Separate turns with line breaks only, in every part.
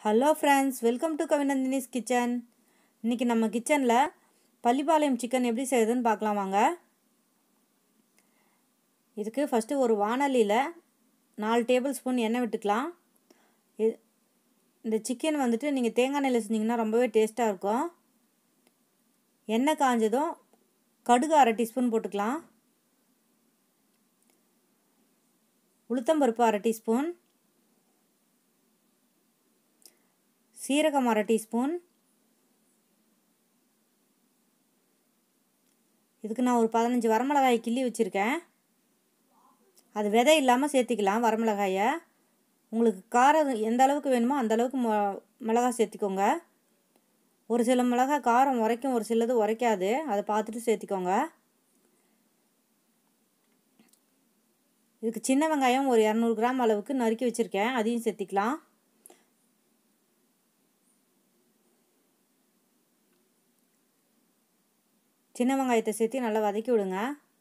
hello friends welcome to Kavinandhini's kitchen இன்றைக்கி நம்ம கிச்சனில் பள்ளிப்பாளையம் சிக்கன் எப்படி செய்யுதுன்னு பார்க்கலாம் வாங்க இதுக்கு ஃபஸ்ட்டு ஒரு வானலியில் நாலு டேபிள் ஸ்பூன் எண்ணெய் விட்டுக்கலாம் இ- இந்த சிக்கன் வந்துட்டு நீங்கள் தேங்காய் எண்ணெயில் செஞ்சிங்கன்னா ரொம்பவே டேஸ்ட்டாக இருக்கும் எண்ணெய் காஞ்சதும் கடுகு அரை டீஸ்பூன் போட்டுக்கலாம் உளுத்தம்பருப்பு அரை டீஸ்பூன் சீரகம் அரை டீஸ்பூன் இதுக்கு நான் ஒரு பதினஞ்சு வரமிளகாய் கிள்ளி வச்சுருக்கேன் அது விதை இல்லாமல் சேர்த்திக்கலாம் வரமிளகாயை உங்களுக்கு காரம் எந்த அளவுக்கு வேணுமோ அந்த அளவுக்கு மொ மிளகாய் சேர்த்திக்கோங்க ஒரு சில மிளகாய் காரம் உரைக்கும் ஒரு சிலது உரைக்காது அதை பார்த்துட்டு சேர்த்திக்கோங்க இதுக்கு சின்ன வெங்காயம் ஒரு இரநூறு கிராம் அளவுக்கு நறுக்கி வச்சுருக்கேன் அதையும் சேர்த்திக்கலாம் சின்ன வெங்காயத்தை சேர்த்து நல்லா வதக்கி விடுங்க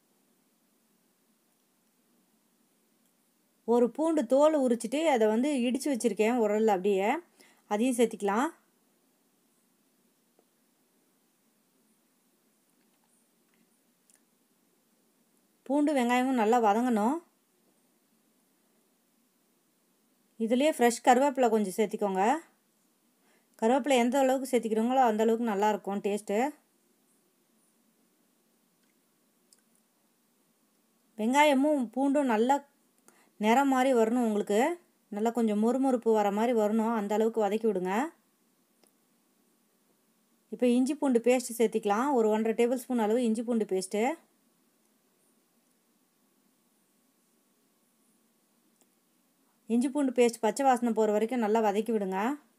ஒரு பூண்டு தோல் உரிச்சிட்டு அதை வந்து இடித்து வச்சுருக்கேன் உரலில் அப்படியே அதையும் சேர்த்திக்கலாம் பூண்டு வெங்காயமும் நல்லா வதங்கணும் இதுலேயே ஃப்ரெஷ் கருவேப்பிலை கொஞ்சம் சேர்த்திக்கோங்க கருவேப்பிலை எந்த அளவுக்கு சேர்த்திக்கிறீங்களோ அந்த அளவுக்கு நல்லாயிருக்கும் டேஸ்ட்டு வெங்காயமும் பூண்டும் நல்லா நிறம் மாதிரி வரணும் உங்களுக்கு நல்லா கொஞ்சம் மொறுமொறுப்பு வர மாதிரி வரணும் அந்த அளவுக்கு வதக்கி விடுங்க இப்போ இஞ்சி பூண்டு பேஸ்ட்டு சேர்த்திக்கலாம் ஒரு ஒன்றரை டேபிள் ஸ்பூன் அளவு இஞ்சி பூண்டு பேஸ்ட்டு இஞ்சி பூண்டு பேஸ்ட் பச்சை வாசனை போகிற வரைக்கும் நல்லா வதக்கி விடுங்க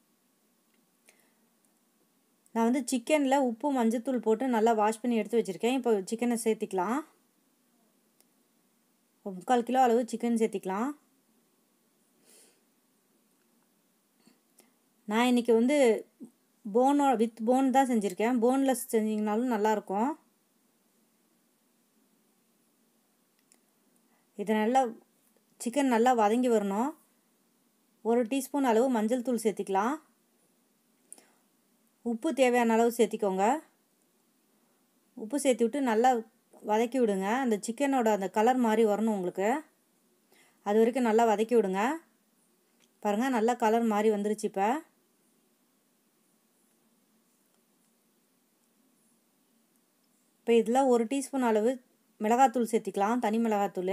நான் வந்து சிக்கனில் உப்பு மஞ்சத்தூள் போட்டு நல்லா வாஷ் பண்ணி எடுத்து வச்சுருக்கேன் இப்போ சிக்கனை சேர்த்திக்கலாம் ஒரு முக்கால் கிலோ அளவு சிக்கன் சேர்த்திக்கலாம் நான் இன்றைக்கி வந்து போனோ வித் போன் தான் செஞ்சுருக்கேன் போன்லெஸ் செஞ்சிங்கனாலும் நல்லாயிருக்கும் இது நல்லா சிக்கன் நல்லா வதங்கி வரணும் ஒரு டீஸ்பூன் அளவு மஞ்சள் தூள் சேர்த்திக்கலாம் உப்பு தேவையான அளவு சேர்த்திக்கோங்க உப்பு சேர்த்து விட்டு நல்லா வதக்கி விடுங்க அந்த சிக்கனோட அந்த கலர் மாதிரி வரணும் உங்களுக்கு அது வரைக்கும் நல்லா வதக்கி விடுங்க பாருங்கள் நல்லா கலர் மாதிரி வந்துருச்சு இப்போ இப்போ இதில் ஒரு டீஸ்பூன் அளவு மிளகாத்தூள் சேர்த்திக்கலாம் தனி மிளகாத்தூள்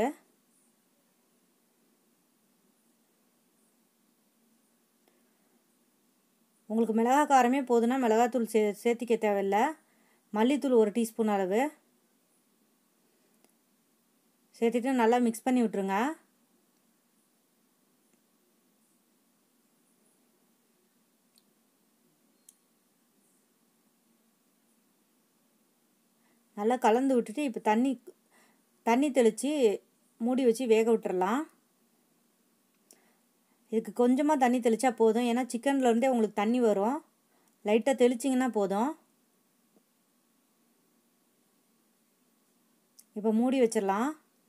உங்களுக்கு மிளகா காரமே போதுன்னா மிளகாத்தூள் சே சேர்த்திக்க தேவையில்ல மல்லித்தூள் ஒரு டீஸ்பூன் அளவு சேர்த்துட்டு நல்லா மிக்ஸ் பண்ணி விட்ருங்க நல்லா கலந்து விட்டுட்டு இப்போ தண்ணி தண்ணி தெளித்து மூடி வச்சு வேக விட்டுறலாம் இதுக்கு கொஞ்சமாக தண்ணி தெளித்தா போதும் ஏன்னா சிக்கன்லேருந்தே உங்களுக்கு தண்ணி வரும் லைட்டாக தெளிச்சிங்கன்னா போதும் இப்போ மூடி வச்சிடலாம்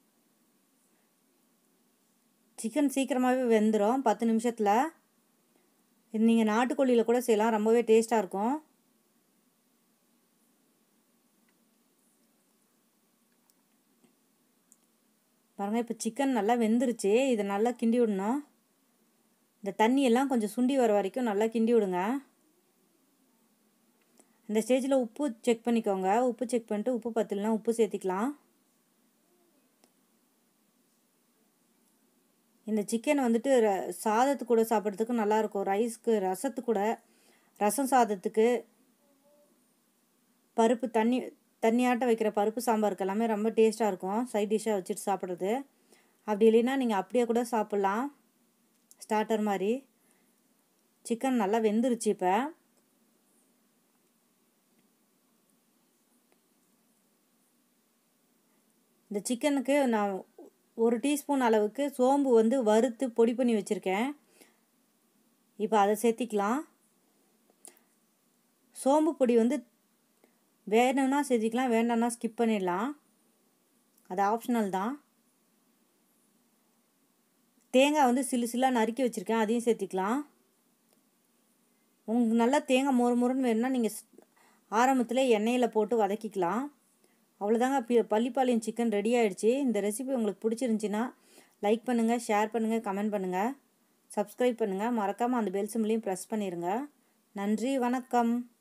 சிக்கன் சீக்கிரமாகவே வெந்துடும் பத்து நிமிஷத்தில் இது நீங்கள் நாட்டுக்கோழியில் கூட செய்யலாம் ரொம்பவே டேஸ்ட்டாக இருக்கும் பாருங்கள் இப்போ சிக்கன் நல்லா வெந்துருச்சு இதை நல்லா கிண்டி விடணும் இந்த தண்ணியெல்லாம் கொஞ்சம் சுண்டி வர வரைக்கும் நல்லா கிண்டி விடுங்க இந்த ஸ்டேஜில் உப்பு செக் பண்ணிக்கோங்க உப்பு செக் பண்ணிட்டு உப்பு பத்தலைனா உப்பு சேர்த்திக்கலாம் இந்த சிக்கன் வந்துட்டு ர சாதத்து கூட சாப்பிட்றதுக்கு நல்லாயிருக்கும் ரைஸ்க்கு ரசத்து கூட ரசம் சாதத்துக்கு பருப்பு தண்ணி தண்ணியாட்ட வைக்கிற பருப்பு சாம்பாருக்கு எல்லாமே ரொம்ப டேஸ்ட்டாக இருக்கும் சைட் டிஷ்ஷாக வச்சுட்டு சாப்பிட்றது அப்படி இல்லைன்னா நீங்கள் அப்படியே கூட சாப்பிட்லாம் ஸ்டார்டர் மாதிரி சிக்கன் நல்லா வெந்துருச்சு இப்போ இந்த சிக்கனுக்கு நான் ஒரு டீஸ்பூன் அளவுக்கு சோம்பு வந்து வறுத்து பொடி பண்ணி வச்சுருக்கேன் இப்போ அதை சேர்த்திக்கலாம் சோம்பு பொடி வந்து வேணும்னா சேர்த்திக்கலாம் வேண்டாம்னா ஸ்கிப் பண்ணிடலாம் அது ஆப்ஷனல் தான் தேங்காய் வந்து சில்லு சில்லாக நறுக்கி வச்சுருக்கேன் அதையும் சேர்த்திக்கலாம் உங்களுக்கு நல்லா தேங்காய் மொறு மொறுன்னு வேணும்னா நீங்கள் ஆரம்பத்தில் எண்ணெயில் போட்டு வதக்கிக்கலாம் அவ்வளோதாங்க பி பள்ளிப்பாளையம் சிக்கன் ரெடி ஆகிடுச்சு இந்த ரெசிபி உங்களுக்கு பிடிச்சிருந்துச்சின்னா லைக் பண்ணுங்கள் ஷேர் பண்ணுங்கள் கமெண்ட் பண்ணுங்கள் சப்ஸ்கிரைப் பண்ணுங்கள் மறக்காமல் அந்த பெல் சிம்லையும் ப்ரெஸ் பண்ணிடுங்க நன்றி வணக்கம்